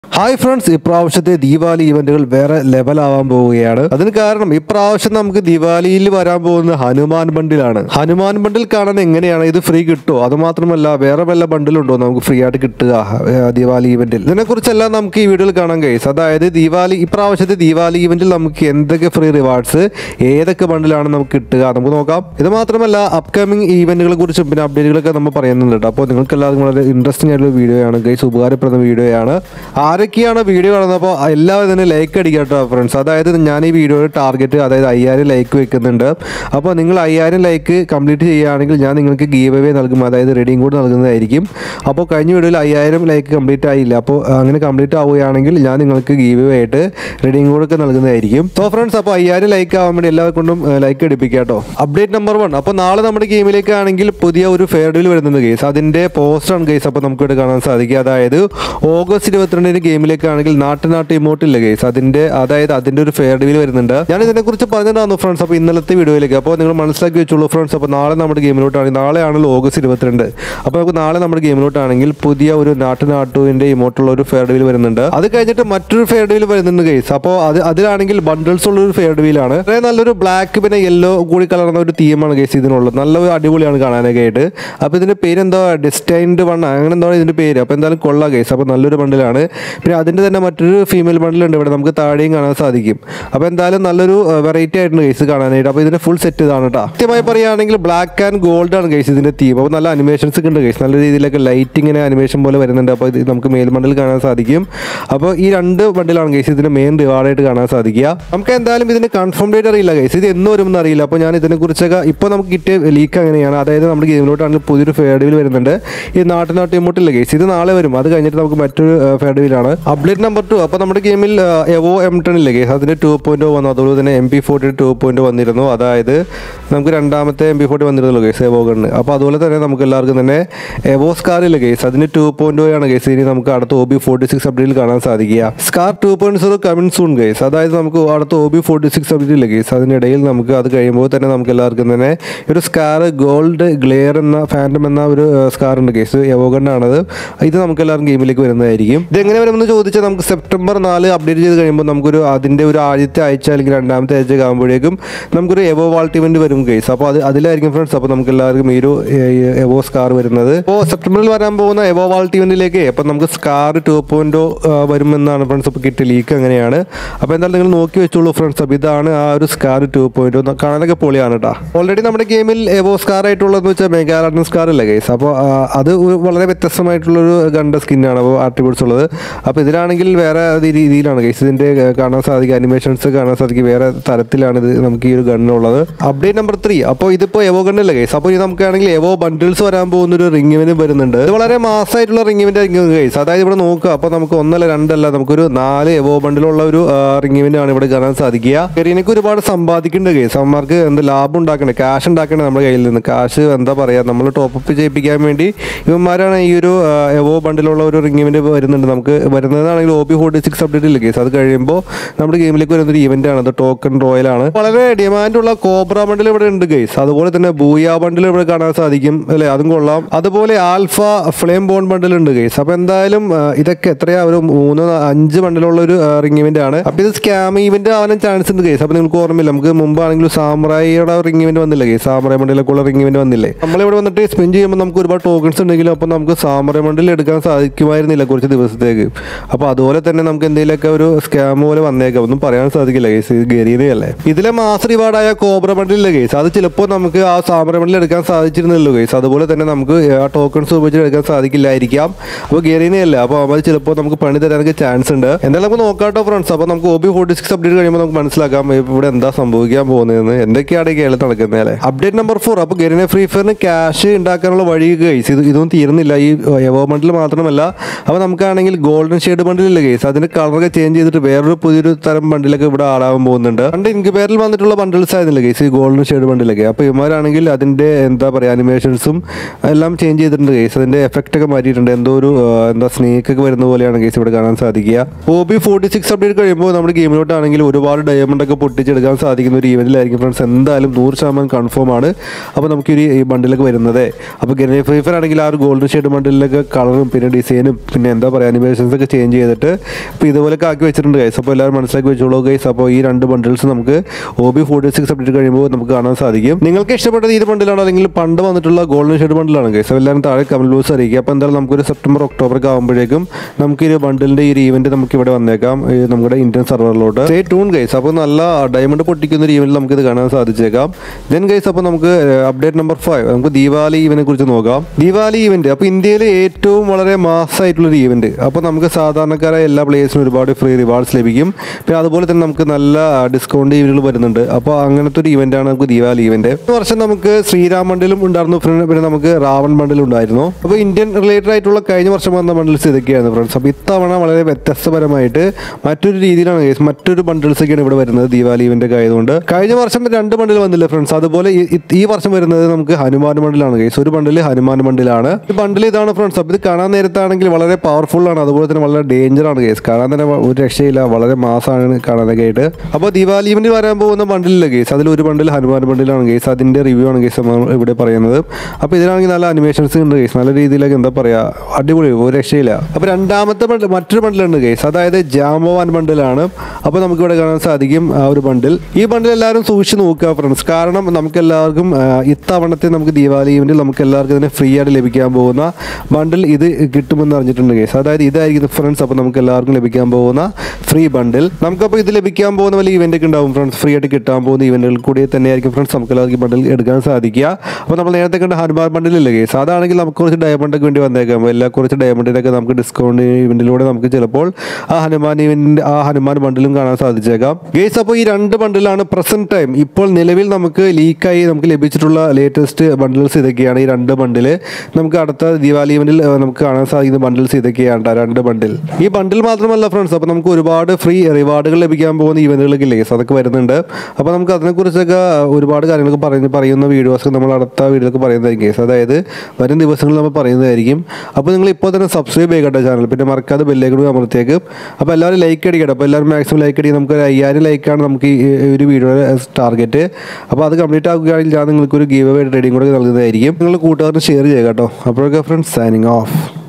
Hi friends ഇപ്രാവശ്യത്തെ ദീപാവലി ഇവന്റുകൾ വേറെ ലെവലാവാൻ പോവുകയാണ് അതിന് കാരണം ഇപ്രാവശ്യം നമുക്ക് ദീപാവലിയിൽ വരാൻ പോകുന്ന ഹനുമാൻ ബണ്ടിലാണ് ഹനുമാൻ ബണ്ടിൽ കാണാൻ എങ്ങനെയാണ് ഇത് ഫ്രീ കിട്ടുമോ അത് മാത്രമല്ല വേറെ വല്ല ബണ്ടിലുണ്ടോ നമുക്ക് ഫ്രീ ആയിട്ട് കിട്ടുക ഏർ, ദീപാവലി ഇവന്റിൽ ഇതിനെക്കുറിച്ചെല്ലാം നമുക്ക് ഈ വീഡിയോയിൽ കാണാൻ കഴിയും അതായത് ദീപാവലി ഇപ്രാവശ്യത്തെ ദീപാവലി ഇവന്റിൽ നമുക്ക് എന്തൊക്കെ ഫ്രീ റിവാർഡ്സ് ഏതൊക്കെ ബണ്ടിലാണ് നമുക്ക് കിട്ടുക നമുക്ക് നോക്കാം ഇത് മാത്രമല്ല അപ്കമിങ് ഈവന്റുകളെ കുറിച്ചും പിന്നെ അപ്ഡേറ്റുകളൊക്കെ നമ്മൾ പറയുന്നുണ്ട് കേട്ടോ. അപ്പോൾ നിങ്ങൾക്ക് എല്ലാവർക്കും വളരെ ഇൻട്രസ്റ്റിംഗ് ആയിട്ടുള്ള വീഡിയോ ആണ് ഗൈസ് ഉപകാരപ്പെടുന്ന വീഡിയോ ആണ് ആരൊക്കെയാണ് വീഡിയോ കാണുന്നത് അപ്പോൾ എല്ലാവരും തന്നെ ലൈക്ക് അടിക്കുക കേട്ടോ ഫ്രണ്ട്സ് അതായത് ഞാൻ ഈ വീഡിയോയുടെ ടാർഗറ്റ് അതായത് അയ്യായിരം ലൈക്ക് വെക്കുന്നുണ്ട് അപ്പോൾ നിങ്ങൾ അയ്യായിരം ലൈക്ക് കംപ്ലീറ്റ് ചെയ്യുകയാണെങ്കിൽ ഞാൻ നിങ്ങൾക്ക് ഗീവ് അവേ നൽകും അതായത് റെഡിയും കൂടി നൽകുന്നതായിരിക്കും അപ്പോൾ കഴിഞ്ഞ വീഡിയോയിൽ അയ്യായിരം ലൈക്ക് കംപ്ലീറ്റ് ആയില്ല അപ്പോൾ അങ്ങനെ കംപ്ലീറ്റ് ആവുകയാണെങ്കിൽ ഞാൻ നിങ്ങൾക്ക് ഗീവ് അവേ ആയിട്ട് റെഡിയും കൂടെ നൽകുന്നതായിരിക്കും സോ ഫ്രണ്ട്സ് അപ്പോൾ അയ്യായിരം ലൈക്ക് ആവാൻ വേണ്ടി എല്ലാവരും കൊണ്ടും ലൈക്ക് അടിപ്പിക്കുക കേട്ടോ അപ്ഡേറ്റ് നമ്പർ വൺ അപ്പോൾ നാളെ നമ്മുടെ ഗെയിമിലേക്ക് ആണെങ്കിൽ പുതിയ ഒരു ഫെയർ ഡീൽ വരുന്നുണ്ട് ഗെയ്സ് അതിൻ്റെ പോസ്റ്ററാണ് ഗെയ്സ് അപ്പോൾ നമുക്ക് ഇവിടെ കാണാൻ സാധിക്കുക അതായത് ഓഗസ്റ്റ് ഇരുപത്തിരണ്ടിന് ഗെയിമിലേക്ക് ആണെങ്കിൽ നാട്ടു നാട്ട് ഇമോട്ടില്ല ഗെയ്സ് അതിൻ്റെ അതായത് അതിൻ്റെ ഒരു ഫെയർ ഡീൽ വരുന്നുണ്ട് ഞാൻ ഇതിനെക്കുറിച്ച് പറഞ്ഞിട്ടായിരുന്നു ഫ്രണ്ട്സ് അപ്പോൾ ഇന്നലത്തെ വീഡിയോയിലേക്ക് അപ്പോൾ നിങ്ങൾ മനസ്സിലാക്കി വെച്ചോളൂ ഫ്രണ്ട്സ് അപ്പോൾ നാളെ നമ്മുടെ ഗെയിമിലോട്ടാണെങ്കിൽ നാളെയാണല്ലോ ഓഗസ്റ്റ് ഇരുപത്തിരണ്ട് അപ്പോൾ നമുക്ക് നാളെ നമ്മുടെ ഗെയിമിലോട്ടാണെങ്കിൽ പുതിയ ഒരു നാട്ടു നാട്ടുവിൻ്റെ ഇമോട്ടുള്ള ഒരു ഫെയർ ഡീൽ വരുന്നുണ്ട് അത് കഴിഞ്ഞിട്ട് മറ്റൊരു ഫെയർ ഡീൽ വരുന്നുണ്ട് ഗെയ്സ് അപ്പോൾ അത് അതിലാണെങ്കിൽ ബണ്ടിൽസ് ഉള്ള ഒരു ഫെയർ ഡീലാണ് വളരെ നല്ലൊരു ബ്ലാക്ക് പിന്നെ യെല്ലോ കൂടി കലർന്ന ഒരു തീമാണ് ഗെയ്സ് ഇതിനുള്ളത് നല്ല ഒരു അടിപൊളിയാണ് കാണാനൊക്കെ ആയിട്ട് അപ്പോൾ ഇതിൻ്റെ പേര് എന്താ ഡെസ്റ്റൈൻഡ് വൺ അങ്ങനെ എന്തോ ഇതിൻ്റെ പേര് അപ്പോൾ എന്തായാലും കൊള്ളാം ഗെയ്സ് അപ്പോൾ നല്ലൊരു ബണ്ടിലാണ് പിന്നെ അതിൻ്റെ തന്നെ മറ്റൊരു ഫീമെയിൽ ബണ്ടിലുണ്ട് ഇവിടെ നമുക്ക് താഴെയും കാണാൻ സാധിക്കും അപ്പോൾ എന്തായാലും നല്ലൊരു വെറൈറ്റി ആയിട്ടുണ്ട് ഗെയ്സ് കാണാനായിട്ട് അപ്പോൾ ഇതിൻ്റെ ഫുൾ സെറ്റ് ഇതാണ് കേട്ടോ കൃത്യമായി പറയുകയാണെങ്കിൽ ബ്ലാക്ക് ആൻഡ് ഗോൾഡ് ആണ് ഗെയ്സ് ഇതിൻ്റെ തീം അപ്പോൾ നല്ല അനിമേഷൻസ് ഒക്കെ ഉണ്ട് ഗെയ്സ് നല്ല രീതിയിലൊക്കെ ലൈറ്റ് ഇങ്ങനെ അനിമേഷൻ പോലെ വരുന്നുണ്ട് അപ്പോൾ ഇത് നമുക്ക് മെയിൽ ബണ്ടിൽ കാണാൻ സാധിക്കും അപ്പോൾ ഈ രണ്ട് ബണ്ടിലാണ് ഗെയ്സ് ഇതിൻ്റെ മെയിൻ റിവാർഡായിട്ട് കാണാൻ സാധിക്കുക നമുക്ക് എന്തായാലും ഇതിന് കൺഫേം ഡേറ്റ് അറിയില്ല ഗൈസ് ഇത് എന്ന് വരുമെന്ന് അറിയില്ല അപ്പോൾ ഞാൻ ഇതിനെക്കുറിച്ചൊക്കെ ഇപ്പോൾ നമുക്ക് കിട്ടിയ ലീക്ക് അങ്ങനെയാണ് അതായത് നമ്മുടെ ഗെയിമിലോട്ടാണെങ്കിൽ പുതിയൊരു ഫെയർഡിവിൽ വരുന്നുണ്ട് ഈ നാട്ടിൽ നാട്ടി ഇമോട്ടില്ല ഗൈസ് ഇത് നാളെ വരും അത് കഴിഞ്ഞിട്ട് നമുക്ക് മറ്റൊരു ഫെയർഡിവിലാണ് അപ്ഡേറ്റ് നമ്പർ ടു അപ്പോൾ നമ്മുടെ ഗെയിമിൽ എവോ എം ടെൻ ഇല്ലേ ഗൈസ് അതിന് ടു പോയിന്റ് വന്നു അതുപോലെ തന്നെ M P forty two point വന്നിരുന്നു അതായത് നമുക്ക് രണ്ടാമത്തെ എം പി ഫോർട്ടി വന്നിരുന്നല്ലോ ഗൈസ് എവോ ഗണ്ണ് അപ്പോൾ അതുപോലെ തന്നെ നമുക്ക് എല്ലാവർക്കും തന്നെ എവോ സ്കാർ ഇല്ല ഗൈസ് അതിന് ടു പോയിന്റ് ആണ് ഗൈസ് ഇനി നമുക്ക് അടുത്ത ഒ ബി ഫോർട്ടി സിക്സ് അപ്ഡേറ്റിൽ കാണാൻ സാധിക്കുക scar two point zero coming soon guys അതായത് നമുക്ക് അടുത്ത O B forty six update ഇല്ല ഗൈസ് അതിനിടയിൽ നമുക്ക് അത് കഴിയുമ്പോൾ തന്നെ നമുക്ക് എല്ലാവർക്കും തന്നെ ഒരു സ്കാർ ഗോൾഡ് ഗ്ലെയർ എന്ന ഫാൻറ്റം എന്ന ഒരു സ്കാർ ഉണ്ട് ഗൈസ് യവോഗണ്ണാണത് ഇത് നമുക്ക് എല്ലാവർക്കും ഗെയിമിലേക്ക് വരുന്നതായിരിക്കും ഇത് എങ്ങനെ വരുമെന്ന് ചോദിച്ചാൽ നമുക്ക് സെപ്റ്റംബർ നാല് അപ്ഡേറ്റ് ചെയ്ത് കഴിയുമ്പോൾ നമുക്കൊരു അതിൻ്റെ ഒരു ആദ്യത്തെ ആഴ്ച അല്ലെങ്കിൽ രണ്ടാമത്തെ ആഴ്ച ആകുമ്പോഴേക്കും നമുക്കൊരു എവോ വാൾട്ട് ഇവന്റ് വരും ഗൈസ് അപ്പോൾ അത് അതിലായിരിക്കും ഫ്രണ്ട്സ് അപ്പോൾ നമുക്ക് എല്ലാവർക്കും ഈ ഒരു എവോ സ്കാർ വരുന്നത് അപ്പോൾ സെപ്റ്റംബറിൽ വരാൻ പോകുന്ന എവോ വാൾട്ട് ഇവന്റിലേക്ക് അപ്പോൾ നമുക്ക് സ്കാർ ടു പോയിന്റ് വരുമെന്നാണ് ഫ്രണ്ട്സ് അപ്പോൾ കിട്ടിയ ലീക്ക് അങ്ങനെയാണ് അപ്പോൾ എന്തായാലും നിങ്ങൾ നോക്കി വെച്ചോളൂ ഫ്രണ്ട്സ് അപ്പോൾ ഇതാണ് ആ ഒരു സ്കാർ ടു പോയിന്റ് കാണാനൊക്കെ പൊളിയാണ് കേട്ടോ ഓൾറെഡി നമ്മുടെ ഗെയിമിൽ എവോ സ്കാർ ആയിട്ടുള്ളതെന്ന് വെച്ചാൽ മെഗാലാർഡൻ സ്കാർ ഇല്ല ഗൈസ് അപ്പോൾ ആ, അത് ഒരു വളരെ വ്യത്യസ്തമായിട്ടുള്ളൊരു ഗണ്ട സ്കിന്നാണ് അപ്പോൾ ആർട്ടിബിൾസ് ഉള്ളത് അപ്പോൾ ഇതിലാണെങ്കിൽ വേറെ രീ- രീതിയിലാണ് ഗൈസ് ഇതിൻ്റെ കാണാൻ സാധിക്കുക അനിമേഷൻസ് കാണാൻ സാധിക്കും വേറെ തരത്തിലാണ് ഇത് നമുക്ക് ഈ ഒരു ഗണ്ണുള്ളത് അപ്ഡേറ്റ് നമ്പർ ത്രീ അപ്പോൾ ഇതിപ്പോൾ എവോ ഗണ്ണല്ല ഗൈസ് അപ്പോൾ ഇത് നമുക്കാണെങ്കിൽ എവോ ബണ്ടിൽസ് വരാൻ പോകുന്ന ഒരു റിംഗ് ഇവന്റ് വരുന്നുണ്ട് ഇത് വളരെ മാസമായിട്ടുള്ള റിംഗ് ഇവന്റ് ആയിരിക്കും ഗൈസ് അതായത് ഇവിടെ നോക്കുക അപ്പോൾ നമുക്ക് ഒന്നല്ല രണ്ടല്ല നമുക്കൊരു നാല് എവോ ബണ്ടിലുള്ള ഒരു റിംഗ് ഇവന്റ് ആണ് ഇവിടെ കാണാൻ സാധിക്കുക കെരീനക്ക് ഒരുപാട് സമ്പാദിക്കേണ്ട ഗൈസ് അമ്മമാർക്ക് എന്ത് ലാഭം ഉണ്ടാക്കണേ ക്യാഷ് ഉണ്ടാക്കണേ നമ്മുടെ കയ്യിൽ നിന്ന് കാശ് എന്താ പറയുക നമ്മൾ ടോപ്പ് അപ്പ് ചെയ്യിപ്പിക്കാൻ വേണ്ടി ഇവന്മാരാണ് ഈ ഒരു ആ, എവോ ബണ്ടിലുള്ള ഒരു റിംഗ് ഇവന്റ് വരുന്നുണ്ട് നമുക്ക് വരുന്നതാണെങ്കിൽ O B forty six update ഇല്ല കേസ് അത് കഴിയുമ്പോൾ നമ്മുടെ ഗെയിമിലേക്ക് വരുന്ന ഒരു ഇവന്റ് ആണ് അത് ടോക്കൺ റോയൽ ആണ് വളരെ ഡിമാൻഡുള്ള കോബ്ര ബണ്ടിൽ ഇവിടെ ഉണ്ട് ഗൈസ് അതുപോലെ തന്നെ ബൂയ ബണ്ടിൽ ഇവിടെ കാണാൻ സാധിക്കും അല്ലേ അതും കൊള്ളാം അതുപോലെ ആൽഫ ഫ്ലെയിം ബോൺ ബണ്ടിൽ ഉണ്ട് ഗൈസ് അപ്പോൾ എന്തായാലും ആ, ഇതൊക്കെ എത്രയാ ഒരു മൂന്ന് അഞ്ച് ബണ്ടിലുള്ള ഒരു റിംഗ് ഇവന്റ് ആണ് അപ്പോൾ ഇത് സ്കാം ഇവന്റ് ആവാനും ചാൻസ് ഉണ്ട് ഗൈസ് അപ്പോൾ നിങ്ങൾക്ക് ഓർമ്മയില്ല നമുക്ക് മുമ്പാണെങ്കിലും സാമ്രായിയുടെ റിംഗ് ഇവന്റ് വന്നില്ല ഗൈസ് സാമ്രായ ബണ്ടിലൊക്കെ റിംഗ് ഇവന്റ് വന്നില്ലേ നമ്മളിവിടെ വന്നിട്ട് സ്പെൻ ചെയ്യുമ്പോൾ നമുക്ക് ഒരുപാട് ടോക്കൺസ് ഉണ്ടെങ്കിലും അപ്പോൾ നമുക്ക് സാമ്രായ ബണ്ടിൽ എടുക്കാൻ സാധിക്കുമായിരുന്നില്ല കുറച്ച് ദിവസത്തേക്ക് അപ്പോൾ അതുപോലെ തന്നെ നമുക്ക് എന്തെങ്കിലുമൊക്കെ ഒരു സ്കാം പോലെ വന്നേക്കാം ഒന്നും പറയാൻ സാധിക്കില്ല ഗൈസ് ഇത് ഗരീനയല്ലേ ഇതിലെ മാസ് റിവാർഡായ കോബ്ര ബണ്ടിലില്ല ഗൈസ് അത് ചിലപ്പോൾ നമുക്ക് ആ സാമ്രായ ബണ്ടിൽ എടുക്കാൻ സാധിച്ചിരുന്നല്ലോ ഗൈസ് അതുപോലെ തന്നെ നമുക്ക് ആ ടോക്കൺസ് ഉപയോഗിച്ച് എടുക്കാൻ സാധിക്കില്ലായിരിക്കാം അപ്പോൾ ഗരീനയല്ല അപ്പോൾ അവർ ചിലപ്പോൾ നമുക്ക് പണി തരാനൊക്കെ ചാൻസ് ഉണ്ട് എന്തായാലും നമുക്ക് നോക്കാട്ടോ ഫ്രണ്ട്സ് അപ്പോൾ നമുക്ക് O B forty six update കഴിയുമ്പോൾ നമുക്ക് മനസ്സിലാക്കാം ഇവിടെ എന്താ സംഭവിക്കാൻ പോകുന്നതെന്ന് എന്തൊക്കെയാണ് ഈ കേരളത്തിൽ നടക്കുന്നത് അല്ലേ അപ്ഡേറ്റ് നമ്പർ ഫോർ അപ്പോൾ ഗരീന ഫ്രീ ഫയറിന് ക്യാഷ് ഉണ്ടാക്കാനുള്ള വഴി ഗൈസ് ഇത് ഇതൊന്നും തീരുന്നില്ല ഈ എവോ ബണ്ടിൽ മാത്രമല്ല അപ്പോൾ നമുക്കാണെങ്കിൽ ഗോൾഡൻ ഷെയ്ഡ് ബണ്ടിലില്ല ഗൈസ് അതിന്റെ കളറൊക്കെ ചേഞ്ച് ചെയ്തിട്ട് വേറൊരു പുതിയൊരു തരം ബണ്ടിലൊക്കെ ഇവിടെ ആടാൻ പോകുന്നുണ്ട് പണ്ട് ഇൻക്യുബേറിൽ വന്നിട്ടുള്ള ബണ്ടിൽസ് ആയിരുന്നില്ല ഗൈസ് ഈ ഗോൾഡൻ ഷെയ്ഡ് ബണ്ടിലൊക്കെ അപ്പോൾ ഇവന്മാരാണെങ്കിൽ അതിന്റെ എന്താ പറയുക അനിമേഷൻസും എല്ലാം ചേഞ്ച് ചെയ്തിട്ടുണ്ട് ഗൈസ് അതിന്റെ എഫക്റ്റ് ഒക്കെ മാറ്റിയിട്ടുണ്ട് എന്തോ ഒരു ആ, എന്താ സ്നേക്ക് ഒക്കെ വരുന്ന പോലെയാണ് ഗൈസ് ഇവിടെ കാണാൻ സാധിക്കുക O B forty six update കഴിയുമ്പോൾ നമ്മുടെ ഗെയിമിലോട്ടാണെങ്കിൽ ഒരുപാട് ഡയമണ്ട് ഒക്കെ പൊട്ടിച്ചെടുക്കാൻ സാധിക്കുന്ന ഒരു ഇവന്റിലായിരിക്കും ഫ്രണ്ട്സ് എന്തായാലും നൂറ് ശതമാനം കൺഫേം ആണ് അപ്പോൾ നമുക്ക് ഒരു ഈ ബണ്ടിലൊക്കെ വരുന്നത് അപ്പോൾ ഗെറിന ഫ്രീ ഫയർ ആണെങ്കിൽ ആ ഒരു ഗോൾഡൻ ഷെയ്ഡ് ബണ്ടിലൊക്കെ കളറും പിന്നെ ഡിസൈനും പിന്നെ എന്താ പറയുക അനിമേഷൻസ് അനിമേഷൻസ് ഒക്കെ ചേഞ്ച് ചെയ്തിട്ട് ഇപ്പോൾ ഇതുപോലെയൊക്കെ ആക്കി വെച്ചിട്ടുണ്ട് ഗൈസ് അപ്പോൾ എല്ലാവരും മനസ്സിലാക്കി വെച്ചോളൂ ഗൈസ് അപ്പോൾ ഈ രണ്ട് ബണ്ടിൽസ് നമുക്ക് O B forty six update കഴിയുമ്പോൾ നമുക്ക് കാണാൻ സാധിക്കും നിങ്ങൾക്ക് ഇഷ്ടപ്പെട്ടത് ഈ ബണ്ടിലാണോ അല്ലെങ്കിൽ പണ്ട് വന്നിട്ടുള്ള ഗോൾഡൻ ഷെയ്ഡ് ബണ്ടിലാണ് ഗൈസ് എല്ലാവരും താഴെ കമന്റ് ബോക്സ് അറിയിക്കുക അപ്പോൾ എന്തായാലും നമുക്കൊരു സെപ്റ്റംബർ ഒക്ടോബർ ഒക്കെ ആകുമ്പോഴേക്കും നമുക്ക് ഈ ബണ്ടിലിൻ്റെ ഈ ഒരു ഈവന്റ് നമുക്ക് ഇവിടെ വന്നേക്കാം ഈ നമ്മുടെ ഇന്ത്യൻ സെർവറിലോട്ട് സ്റ്റേ ടൂൺ ഗൈസ് അപ്പോൾ നല്ല ഡയമണ്ട് പൊട്ടിക്കുന്ന ഒരു ഈവന്റ് നമുക്ക് ഇത് കാണാൻ സാധിച്ചേക്കാം ദെൻ ഗൈസ് അപ്പോൾ നമുക്ക് അപ്ഡേറ്റ് നമ്പർ ഫൈവ് നമുക്ക് ദീപാവലി ഈവനെ കുറിച്ച് നോക്കാം ദീപാവലി ഈവന്റ് അപ്പോൾ ഇന്ത്യയിലെ ഏറ്റവും വളരെ മാസമായിട്ടുള്ള ഒരു ഈവന്റ് അപ്പോൾ നമുക്ക് സാധാരണക്കാരായ എല്ലാ പ്ലേയേഴ്സിനും ഒരുപാട് ഫ്രീ റിവാർഡ്സ് ലഭിക്കും പിന്നെ അതുപോലെ തന്നെ നമുക്ക് നല്ല ഡിസ്കൗണ്ട് ഈവന്റുകൾ വരുന്നുണ്ട് അപ്പോൾ അങ്ങനത്തെ ഒരു ഈവന്റാണ് നമുക്ക് ദീപാവലി ഈവന്റ് ഈ വർഷം നമുക്ക് ശ്രീരാം ബണ്ടിലും ഉണ്ടായിരുന്നു ഫ്രണ്ട് പിന്നെ നമുക്ക് രാവൺ ബണ്ടിലും ഉണ്ടായിരുന്നു അപ്പോൾ ഇന്ത്യൻ റിലേറ്റഡ് ആയിട്ടുള്ള കഴിഞ്ഞ വർഷം വന്ന ബണ്ടിൽസ് ഇതൊക്കെയായിരുന്നു ഫ്രണ്ട്സ് അപ്പോൾ ഇത്തവണ വളരെ വ്യത്യസ്തപരമായിട്ട് മറ്റൊരു രീതിയിലാണ് guys, മറ്റൊരു ബണ്ടിൽസ് ഒക്കെയാണ് ഇവിടെ വരുന്നത് ദീപാവലി ഇവന്റ് ഒക്കെ ആയതുകൊണ്ട് കഴിഞ്ഞ വർഷം രണ്ട് ബണ്ടിൽ വന്നില്ല ഫ്രണ്ട്സ് അതുപോലെ ഈ- ഈ- ഈ വർഷം വരുന്നത് നമുക്ക് ഹനുമാൻ ബണ്ടിലാണ് കേസ് ഒരു ബണ്ടിൽ ഹനുമാൻ ബണ്ടിലാണ് ഈ ബണ്ടിൽ ഇതാണ് ഫ്രണ്ട്സ് അപ്പോൾ ഇത് കാണാൻ നേരത്താണെങ്കിൽ വളരെ പവർഫുൾ ആണ് അതുപോലെ തന്നെ വളരെ ഡേഞ്ചർ ആണ് കേസ് കാണാൻ തന്നെ ഒരു രക്ഷയില്ല വളരെ മാസമാണ് കാണാനൊക്കെ ആയിട്ട് അപ്പോൾ ദീപാവലി ഇവന്റ് വരാൻ പോകുന്ന ബണ്ടിലില്ല കേസ് അതിൽ ഒരു ബണ്ടിൽ ഹനുമാൻ ബണ്ടിലാണ് കേസ് അതിന്റെ റിവ്യൂ ആണ് കേസ് നമ്മൾ ഇവിടെ പറയുന്നത് അപ്പോൾ ഇതിനാണെങ്കിൽ നല്ല അനിമേഷൻസ് ഉണ്ട് കേസ് നല്ല രീതിയിലൊക്കെ എന്താ പറയാ അടിപൊളി ഒരു രക്ഷയില്ല അപ്പോൾ രണ്ടാമത്തെ ബണ്ടിൽ മറ്റൊരു ബണ്ടിലുണ്ട് കേസ് അതായത് ജാമ്പവാൻ ബണ്ടിലാണ് അപ്പോൾ നമുക്ക് ഇവിടെ കാണാൻ സാധിക്കും ആ ഒരു ബണ്ടിൽ ഈ ബണ്ടിൽ എല്ലാവരും സൂക്ഷിച്ച് നോക്കുക ഫ്രണ്ട്സ് കാരണം നമുക്ക് എല്ലാവർക്കും ആ, ഇത്തവണത്തെ നമുക്ക് ദീപാവലി ഈവൻറ്റിൽ നമുക്ക് എല്ലാവർക്കും ഇതിനെ ഫ്രീ ആയിട്ട് ലഭിക്കാൻ പോകുന്ന ബണ്ടിൽ ഇത് കിട്ടുമെന്ന് അറിഞ്ഞിട്ടുണ്ട് കേസ് അതായത് ഇതായിരിക്കും ഫ്രണ്ട്സ് അപ്പോൾ നമുക്ക് എല്ലാവർക്കും ലഭിക്കാൻ പോകുന്ന ഫ്രീ ബണ്ടിൽ നമുക്കപ്പോൾ ഇത് ലഭിക്കാൻ പോകുന്ന വലിയ ഇവൻ്റ് ഒക്കെ ഉണ്ടാവും ഫ്രണ്ട്സ് ഫ്രീ ആയിട്ട് കിട്ടാൻ പോകുന്ന ഇവൻറ്റുകൾ കൂടി തന്നെയായിരിക്കും ഫ്രണ്ട്സ് നമുക്ക് എല്ലാവർക്കും ബണ്ടിൽ എടുക്കാൻ സാധിക്കുക അപ്പോൾ നമ്മൾ നേരത്തെ കണ്ട ഹനുമാൻ ബണ്ടിലില്ലേ കേസ് അതാണെങ്കിൽ നമുക്ക് കുറച്ച് ഡയമണ്ട് ഒക്കെ വേണ്ടി വന്നേക്കാം എല്ലാ കുറച്ച് ഡയമണ്ടിനൊക്കെ നമുക്ക് ഡിസ്കൗണ്ട് ഇവൻറ്റിലൂടെ നമുക്ക് ചിലപ്പോൾ ആ ഹനുമാൻ ഇവൻറ്റ് ആ ഹനുമാൻ ബണ്ടിലും കാണാൻ സാധിച്ചേക്കാം ഗേസ് അപ്പോൾ ഈ രണ്ട് ബണ്ടിലാണ് പ്രസന്റ് ടൈം ഇപ്പോൾ നിലവിൽ നമുക്ക് ലീക്കായി നമുക്ക് ലഭിച്ചിട്ടുള്ള ലേറ്റസ്റ്റ് ബണ്ടിൽസ് ഇതൊക്കെയാണ് ഈ രണ്ട് ബണ്ടിൽ നമുക്ക് അടുത്ത ദീപാവലി ഇവൻറ്റിൽ നമുക്ക് കാണാൻ സാധിക്കുന്ന ബണ്ടിൽസ് ഇതൊക്കെയാണ് ട്ടോ, രണ്ട് ബണ്ടിൽ ഈ ബണ്ടിൽ മാത്രമല്ല ഫ്രണ്ട്സ് അപ്പോൾ നമുക്ക് ഒരുപാട് ഫ്രീ റിവാർഡുകൾ ലഭിക്കാൻ പോകുന്ന ഇവൻറ്റുകളൊക്കെ ഇല്ലേ കേസ് അതൊക്കെ വരുന്നുണ്ട് അപ്പോൾ നമുക്ക് അതിനെക്കുറിച്ചൊക്കെ ഒരുപാട് കാര്യങ്ങളൊക്കെ പറയുന്ന പറയുന്ന വീഡിയോസ് നമ്മൾ അടുത്ത വീഡിയോയിലൊക്കെ പറയുന്നതായിരിക്കും കേസ് അതായത് വരും ദിവസങ്ങളിൽ നമ്മൾ പറയുന്നതായിരിക്കും അപ്പോൾ നിങ്ങൾ ഇപ്പോൾ തന്നെ സബ്സ്ക്രൈബ് ചെയ്യട്ടെ ചാനൽ പിന്നെ മറക്കാതെ ബെല്ലേക്ക് അമർത്തിയേക്ക് അപ്പോൾ എല്ലാവരും ലൈക്ക് അടിക്കട്ടെ അപ്പോൾ എല്ലാവരും മാക്സിമം ലൈക്ക് അടിക്കുക നമുക്ക് ഒരു അയ്യായിരം ലൈക്കാണ് നമുക്ക് ഈ ഈ ഒരു വീഡിയോയുടെ ടാർഗറ്റ് അപ്പോൾ അത് കംപ്ലീറ്റ് ആക്കുകയാണെങ്കിൽ ഞാൻ നിങ്ങൾക്ക് ഒരു ഗീവ് അവേ റെഡിയും കൂടെ നൽകുന്നതായിരിക്കും നിങ്ങൾ കൂട്ടുകാരന് ഷെയർ ചെയ്യുക കേട്ടോ അപ്പോഴൊക്കെ ഫ്രണ്ട്സ് സൈനിങ് ഓഫ്